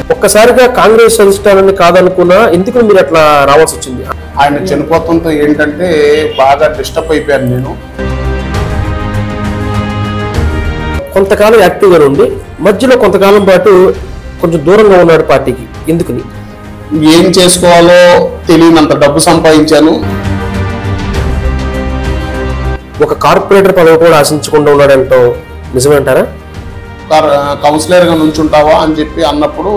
ఒక్కసారిగా కాంగ్రెస్ అధిష్టానాన్ని కాదనుకున్నా ఎందుకు మీరు అట్లా రావాల్సి వచ్చింది ఆయన చనిపోవడంతో ఏంటంటే బాగా డిస్టర్బ్ అయిపోయాను నేను కొంతకాలం యాక్టివ్గా ఉండి మధ్యలో కొంతకాలం పాటు కొంచెం దూరంగా ఉన్నాడు పార్టీకి ఎందుకని ఏం చేసుకోవాలో తెలియనంత డబ్బు సంపాదించాను ఒక కార్పొరేటర్ పదవి కూడా ఆశించకుండా ఉన్నాడంటో నిజమేంటారా కర్- కౌన్సిలర్గా నుంచుంటావా అని చెప్పి అన్నప్పుడు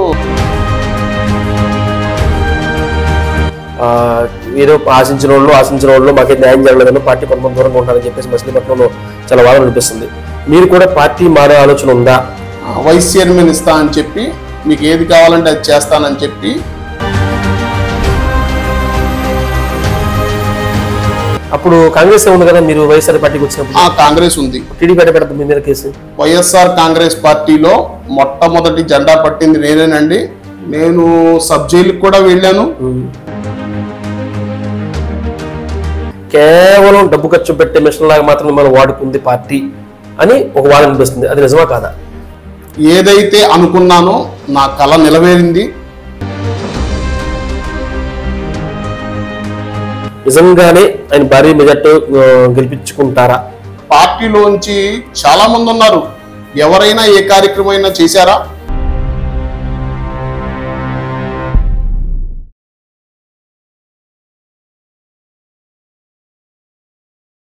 ఆ, ఏదో ఆశించిన వాళ్ళు ఆశించిన వాళ్ళు మాకే న్యాయం జరగలేదని పార్టీ కొంతమంది దూరంగా ఉంటారని చెప్పేసి మచిలీపట్నంలో చాలా వాదన అనిపిస్తుంది మీరు కూడా పార్టీ మారే ఆలోచన ఉందా ఆ, వైస్ చైర్మన్ ఇస్తా అని చెప్పి మీకు ఏది కావాలంటే అది చేస్తానని చెప్పి అప్పుడు కాంగ్రెస్ ఉంది కదా మీరు వైఎస్ఆర్ పార్టీకి వచ్చినప్పుడు ఆ కాంగ్రెస్ ఉంది టీడీపీ ఎట్ట పెడతాం మీ మీద కేసు వైఎస్ఆర్ కాంగ్రెస్ పార్టీలో మొట్టమొదటి జెండా పట్టింది నేనేనండి నేను సబ్ జైలుకి కూడా వెళ్ళాను కేవలం డబ్బు ఖర్చు పెట్టే మిషన్ లాగా మాత్రమే మనం వాడుకుంది పార్టీ అని ఒక వాదన అనిపిస్తుంది అది నిజమా కాదా ఏదైతే అనుకున్నానో నా కళ నిలవేరింది నిజంగానే ఆయన భారీ మెజార్టీ గెలిపించుకుంటారా పార్టీలోంచి చాలా మంది ఉన్నారు ఎవరైనా ఏ కార్యక్రమం అయినా చేశారా